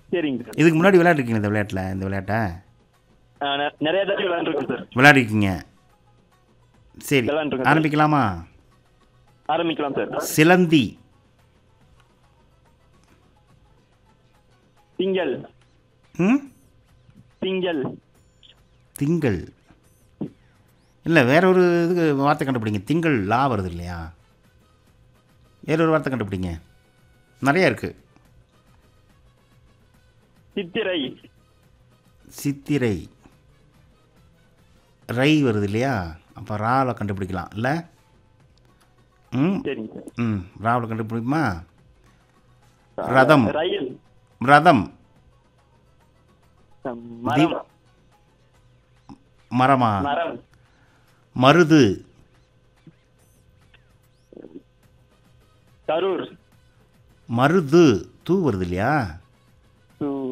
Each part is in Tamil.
சரிங்க சார் இதுக்கு முன்னாடி விளையாண்டுருக்கீங்க இந்த விளையாட்டில் இந்த விளையாட்டை ஆ, நெ- நிறைய தாட்டி விளையாண்டுருக்கோம் சார் விளையாடிருக்கீங்க சரி விளையாண்டுருக்கேன் சார். ஆரம்பிக்கலாமா ஆரம்பிக்கலாம் சார் சிலந்தி திங்கள் ம் திங்கள் திங்கள் இல்லை வேற ஒரு இதுக்கு வார்த்தை கண்டுபிடிங்க திங்கள் லா வருது இல்லையா வேற ஒரு வார்த்தை கண்டுபிடிங்க நிறைய இருக்குது சித்திரை சித்திரை ரை வருது இல்லையா அப்போ ராவில் கண்டுபிடிக்கலாம் இல்லை ம் சரிங்க சார் ம் ராவில் கண்டுபிடிக்குமா ரதம் ரயில் ரதம் மரம் மரமா மரம் மருது கரூர் மருது தூ வருது இல்லையா தூ-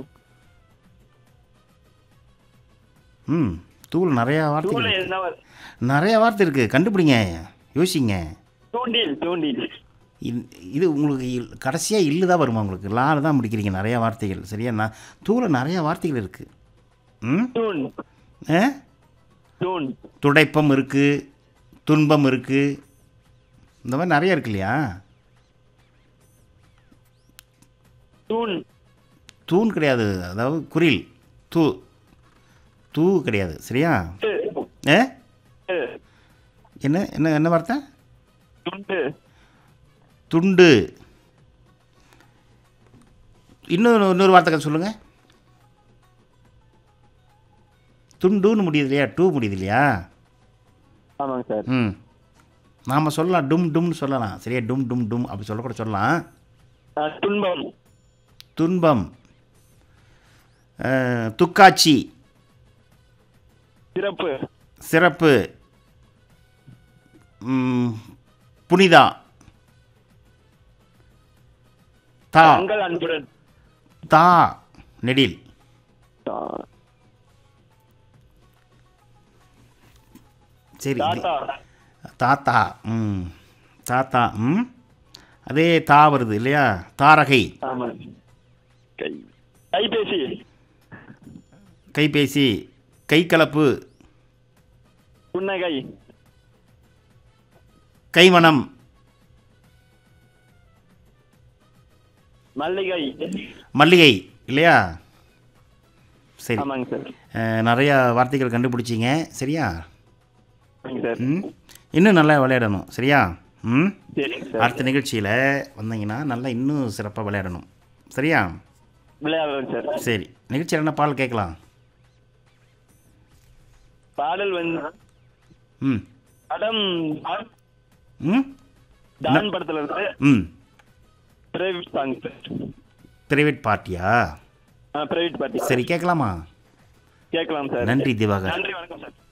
ம் தூள் நிறையா வார்த்தைகள் தூளை இருக்கு. என்ன வரு- நிறைய வார்த்தை இருக்குது கண்டுபிடிங்க யோசிங்க தூண்டில் தூண்டில் இ- இது உங்களுக்கு கடைசியாக இல்லு தான் வருமா உங்களுக்கு லால தான் முடிக்கிறீங்க நிறையா வார்த்தைகள் சரியா நான் தூள நிறையா வார்த்தைகள் இருக்குது ம் தூண் ஆ தூண் துடைப்பம் இருக்குது துன்பம் இருக்குது இந்த மாதிரி நிறைய இருக்கு இல்லையா தூண் தூண் கிடையாது அதாவது குரில் தூ தூ கிடையாது சரியா டு, ஏ டு, என்ன என்ன என்ன வார்த்தை துண்டு துண்டு இன்னொரு இன்னொரு வார்த்தை சொல்லுங்கள் துண்டுன்னு முடியுது இல்லையா டூ முடியுது இல்லையா ஆமாங்க சார் ம் நாம் சொல்லலாம் டும் டும்னு சொல்லலாம் சரியா டும் டும் டும் அப்படி சொல்ல கூட சொல்லலாம் ஆ, துன்பம் துன்பம் அஹ், துக்காட்சி சிறப்பு சிறப்பு ம், புனிதா தா உங்கள் அன்புடன் தா நெடில் தா- சரி இது- தாத்தா தாத்தா ம் தாத்தா ம் அதே தா வருது இல்லையா தாரகை ஆமா கை கைபேசி கைபேசி கைக்கலப்பு புன்னகை கைமணம் மல்லிகை மல்லிகை இல்லையா சரி ஆமாங்க சார் அஹ், நிறையா வார்த்தைகள் கண்டுபிடிச்சிங்க சரியா ஆமாங்க சார் ம் இன்னும் நல்லா விளையாடணும் சரியா ம் சரிங்க சார் அடுத்த நிகழ்ச்சியில் வந்தீங்கன்னா நல்லா இன்னும் சிறப்பாக விளையாடணும் சரியா விளையாடுறேன் சார் சரி நிகழ்ச்சியில் என்ன பாடல் கேட்கலாம் பாடல் வந்து ம் படம் ம் டான் படத்துல இருந்து ம் பிரைவேட் சாங் பிரைவேட் பார்ட்டியா பிரைவேட் பார்ட்டி சரி கேட்கலாமா கேட்கலாம் சார் நன்றி திவாகர் நன்றி வணக்கம் சார்